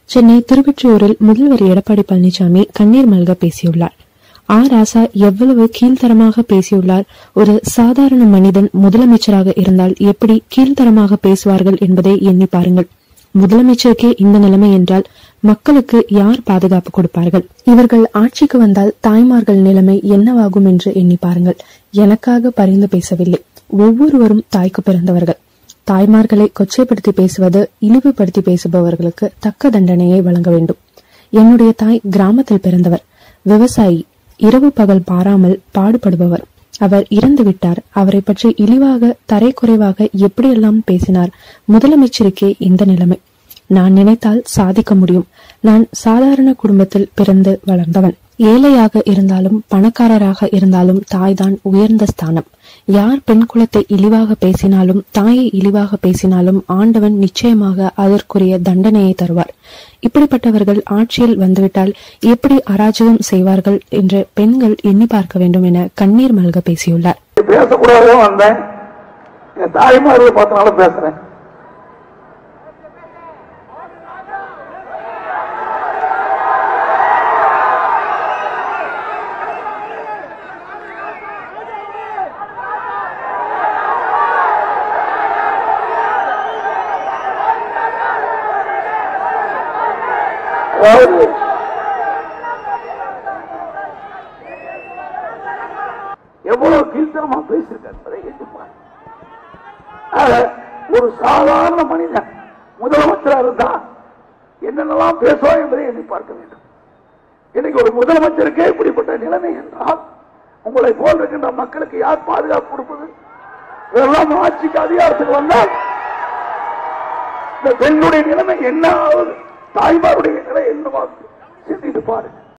சென்னை திருவொற்றியூரில் முதல்வர் எடப்பாடி பழனிசாமி கண்ணீர் மல்க பேசியுள்ளார் ஆ ராசா எவ்வளவு கீழ்த்தரமாக பேசியுள்ளார் ஒரு சாதாரண மனிதன் முதலமைச்சராக இருந்தால் எப்படி கீழ்த்தரமாக பேசுவார்கள் என்பதை எண்ணி பாருங்கள் முதலமைச்சருக்கே இந்த நிலைமை என்றால் மக்களுக்கு யார் பாதுகாப்பு கொடுப்பார்கள் இவர்கள் ஆட்சிக்கு வந்தால் தாய்மார்கள் நிலைமை என்னவாகும் என்று எண்ணி பாருங்கள் எனக்காக பரிந்து பேசவில்லை ஒவ்வொருவரும் தாய்க்கு பிறந்தவர்கள் தாய்மார்களை கொச்சைப்படுத்தி பேசுவது இழிவுபடுத்தி பேசுபவர்களுக்கு தக்க தண்டனையை வழங்க வேண்டும் என்னுடைய தாய் கிராமத்தில் பிறந்தவர் விவசாயி இரவு பகல் பாராமல் பாடுபடுபவர் அவர் இறந்து விட்டார் அவரை பற்றி இழிவாக தரைக்குறைவாக எப்படியெல்லாம் பேசினார் முதலமைச்சருக்கே இந்த நிலைமை நான் நினைத்தால் சாதிக்க முடியும் நான் சாதாரண குடும்பத்தில் பிறந்து வளர்ந்தவன் ஏழையாக இருந்தாலும் பணக்காரராக இருந்தாலும் தாய்தான் உயர்ந்த ஸ்தானம் யார் பெண் குலத்தை இழிவாக பேசினாலும் தாயை இழிவாக பேசினாலும் ஆண்டவன் நிச்சயமாக அதற்குரிய தண்டனையை தருவார் இப்படிப்பட்டவர்கள் ஆட்சியில் வந்துவிட்டால் எப்படி அராஜகம் செய்வார்கள் என்று பெண்கள் எண்ணி பார்க்க வேண்டும் என கண்ணீர் மல்க பேசியுள்ளார் பேசக்கூடாதே வந்தேன் என் தாய்மார்களை பார்த்தனால பேசுறேன் அதாவது எவ்வளவு கீழ்த்தனமா பேசியிருக்காரு என்பதை எண்ணிப்பார் ஆக, ஒரு சாதாரண மனிதன் முதலமைச்சரா இருந்தா என்னென்னலாம் பேசுவான் என்பதை எண்ணி பார்க்க வேண்டும் இன்னைக்கு ஒரு முதலமைச்சருக்கே இப்படிப்பட்ட நிலைமை என்றால் உங்களை போல் இருக்கின்ற மக்களுக்கு யார் பாதுகாப்பு கொடுப்பது இதெல்லாம் ஆட்சிக்கு அதிகாரத்துக்கு வந்தால் இந்த பெண்ணுடைய நிலைமை என்ன ஆகுது தாய்மாருடைய நிலை என்னவாகுது சிந்தித்து பாருங்க